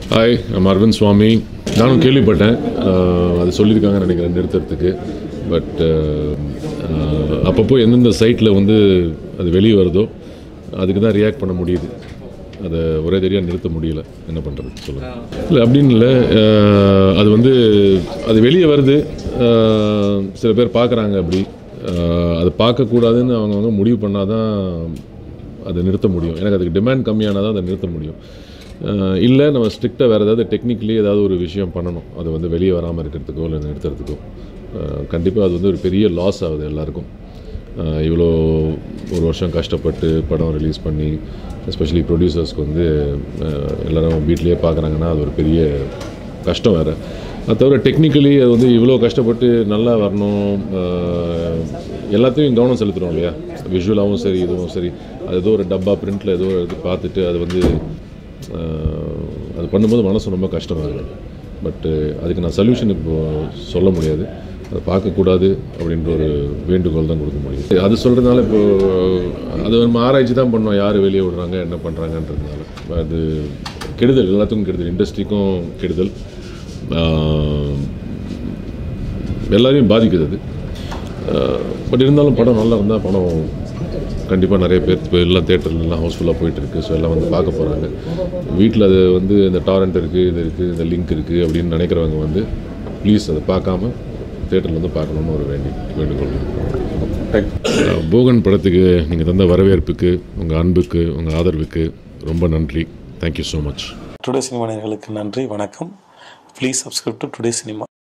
hi I'm Aravind சுவாமி நானும் கேள்விப்பட்டேன் அஹ், அது சொல்லியிருக்காங்கன்னு நினைக்கிறேன் நிறுத்துறதுக்கு பட் அப்பப்போ எந்தெந்த சைட்டில் வந்து அது வெளியே வருதோ அதுக்கு தான் ரியாக்ட் பண்ண முடியுது அதை ஒரே தெரியாக நிறுத்த முடியல என்ன பண்ணுறது சொல்லுங்கள் இல்லை அப்படின்னு இல்லை அஹ், அது வந்து அது வெளியே வருது அஹ், சில பேர் பார்க்குறாங்க அப்படி அஹ், அது பார்க்கக்கூடாதுன்னு அவங்கவுங்க முடிவு பண்ணால் தான் அதை நிறுத்த முடியும் எனக்கு அதுக்கு டிமாண்ட் கம்மியானால் தான் அதை நிறுத்த முடியும் அஹ் இல்லை நம்ம ஸ்ட்ரிக்டாக வேறு ஏதாவது டெக்னிக்கலி ஏதாவது ஒரு விஷயம் பண்ணணும் அது வந்து வெளியே வராமல் இருக்கிறதுக்கோ இல்லை நிறுத்துறதுக்கோ கண்டிப்பாக அது வந்து ஒரு பெரிய லாஸ் ஆகுது எல்லாருக்கும் அஹ் இவ்வளோ ஒரு வருஷம் கஷ்டப்பட்டு படம் ரிலீஸ் பண்ணி எஸ்பெஷலி ப்ரொடியூசர்ஸ்க்கு வந்து அஹ் எல்லாரும் வீட்லேயே பார்க்குறாங்கன்னா அது ஒரு பெரிய கஷ்டம் வேறு அது தவிர டெக்னிக்கலி அது வந்து இவ்வளோ கஷ்டப்பட்டு நல்லா வரணும் அஹ் எல்லாத்தையும் கவனம் செலுத்துகிறோம் இல்லையா விஷுவலாகவும் சரி இதுவும் சரி அது ஏதோ ஒரு டப்பா பிரிண்டில் ஏதோ ஒரு இது பார்த்துட்டு அது வந்து அஹ், அது பண்ணும்போது மனசு ரொம்ப கஷ்டமாக இருக்குது பட்டு அதுக்கு நான் சொல்யூஷன் இப்போ சொல்ல முடியாது அதை பார்க்கக்கூடாது அப்படின்ற ஒரு வேண்டுகோள் தான் கொடுக்க முடியும் அது சொல்கிறதுனால இப்போ அது நம்ம ஆராய்ச்சி தான் பண்ணோம் யார் வெளியே விடுறாங்க என்ன பண்ணுறாங்கன்றதுனால அது கெடுதல் எல்லாத்துக்கும் கெடுதல் இண்டஸ்ட்ரிக்கும் கெடுதல் ஆஹ், எல்லாரையும் பாதிக்குது அது பட் இருந்தாலும் படம் நல்லா இருந்தால் படம் கண்டிப்பாக நிறைய பேர் இப்போ எல்லாம் தேட்டர்லாம் ஹவுஸ்ஃபுல்லாக போயிட்டுருக்கு ஸோ எல்லாம் வந்து பார்க்க போகிறாங்க வீட்டில் அது வந்து இந்த டாரண்ட் இருக்குது இது இருக்குது இந்த லிங்க் இருக்குது அப்படின்னு நினைக்கிறவங்க வந்து ப்ளீஸ் அதை பார்க்காம தேட்டரில் வந்து பார்க்கணுன்னு ஒரு வேண்டி வேண்டுகோள் அஹ் போகன் படத்துக்கு நீங்கள் தந்த வரவேற்புக்கு உங்கள் அன்புக்கு உங்கள் ஆதரவுக்கு ரொம்ப நன்றி thank you so much Today Cinema நேயர்களுக்கு நன்றி வணக்கம் please subscribe to Today cinema